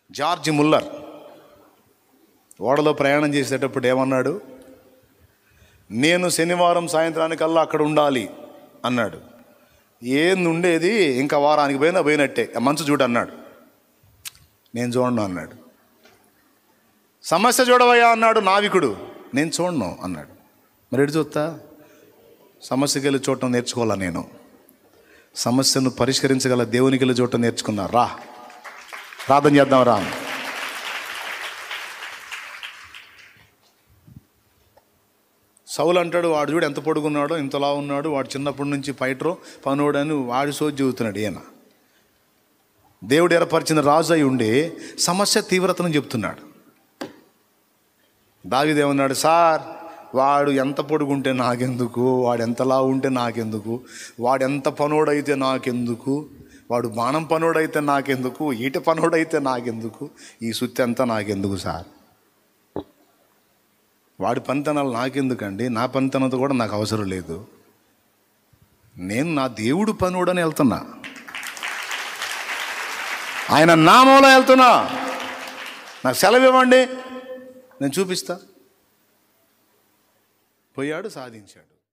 George Muller ఓడలో ప్రయాణం చేసేటప్పుడు ఏమన్నాడు నేను శనివారం సాయంత్రానికల్లా అక్కడ ఉండాలి అన్నాడు ఏంది ఉండేది ఇంకా వారానికి పోయినా పోయినట్టే ఆ మంచు చూడు అన్నాడు నేను చూడను అన్నాడు సమస్య చూడవయ్యా అన్నాడు నావికుడు నేను చూడను అన్నాడు మరి ఎటు చూస్తా సమస్యకి వెళ్ళి చూడటం నేర్చుకోవాలా నేను సమస్యను పరిష్కరించగల దేవునికి వెళ్ళి చూడటం నేర్చుకున్నా రా ప్రార్థన చేద్దాం రా సౌలు అంటాడు వాడు చూడు ఎంత పొడుగున్నాడో ఇంతలా ఉన్నాడు వాడు చిన్నప్పటి నుంచి ఫైటరు పనుడు అని వాడి సోది చెబుతున్నాడు ఈయన దేవుడు ఏర్పరిచిన రాజు అయి ఉండి సమస్య తీవ్రతను చెప్తున్నాడు దావిదేమన్నాడు సార్ వాడు ఎంత పొడుగుంటే నాకెందుకు వాడు ఎంతలా ఉంటే నాకెందుకు వాడు ఎంత పనోడైతే నాకెందుకు వాడు బాణం పనోడైతే నాకెందుకు ఈట పనోడైతే నాకెందుకు ఈ సుత్తి అంతా నాకెందుకు సార్ వాడి పనితనాలు నాకెందుకండి నా పనితనంతో కూడా నాకు అవసరం లేదు నేను నా దేవుడు పనుడని వెళ్తున్నా ఆయన నామంలో వెళ్తున్నా నాకు సెలవు ఇవ్వండి నేను చూపిస్తా పోయాడు సాధించాడు